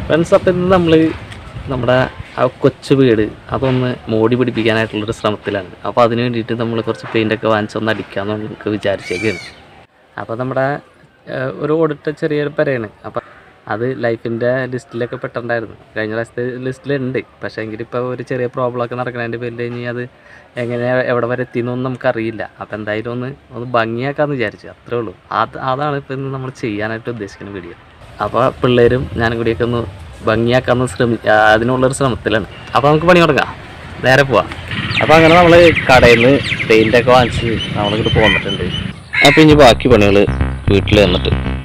friends അപ്പം ഇന്ന് നമ്മൾ നമ്മുടെ ആ കൊച്ചു വീട് അതൊന്ന് മോടി പിടിപ്പിക്കാനായിട്ടുള്ളൊരു ശ്രമത്തിലാണ് അപ്പോൾ അതിന് വേണ്ടിയിട്ട് നമ്മൾ കുറച്ച് പെയിൻ്റൊക്കെ വാങ്ങിച്ചൊന്ന് അടിക്കാമെന്ന് നമുക്ക് വിചാരിച്ചേക്കാണ് അപ്പോൾ നമ്മുടെ ഏഹ്, ഒരു ഓടിട്ട ചെറിയൊരു പെരയാണ് അപ്പം അത് ലൈഫിൻ്റെ ലിസ്റ്റിലൊക്കെ പെട്ടിട്ടുണ്ടായിരുന്നു കഴിഞ്ഞ പ്രാവശ്യത്തെ ലിസ്റ്റിലുണ്ട് പക്ഷേ എങ്കിൽ ഇപ്പോൾ ഒരു ചെറിയ പ്രോബ്ലം ഒക്കെ നടക്കുന്നതിൻ്റെ പേരിൽ ഇനി അത് എങ്ങനെ എവിടെ വരെ എത്തിയെന്നൊന്നും നമുക്കറിയില്ല അപ്പോൾ എന്തായാലും ഒന്ന് ഒന്ന് ഭംഗിയാക്കാമെന്ന് വിചാരിച്ചു അത്രേ ഉള്ളൂ അത് അതാണ് ഇപ്പോൾ ഇന്ന് നമ്മൾ ചെയ്യാനായിട്ട് ഉദ്ദേശിക്കുന്ന വീഡിയോ അപ്പോൾ പിള്ളേരും ഞാനും കൂടിയൊക്കെ ഒന്ന് ഭംഗിയാക്കാമെന്ന് ശ്രമി ആ, അതിനുള്ളൊരു ശ്രമത്തിലാണ് അപ്പോൾ നമുക്ക് പണി തുടങ്ങാം നേരെ പോവാം അപ്പോൾ അങ്ങനെ നമ്മൾ കടയിൽ നിന്ന് പെയിൻ്റൊക്കെ വാങ്ങിച്ച് നമ്മളിങ്ങോട്ട് പോന്നിട്ടുണ്ട് അപ്പോൾ ഇനി ബാക്കി പണികൾ വീട്ടിൽ വന്നിട്ട്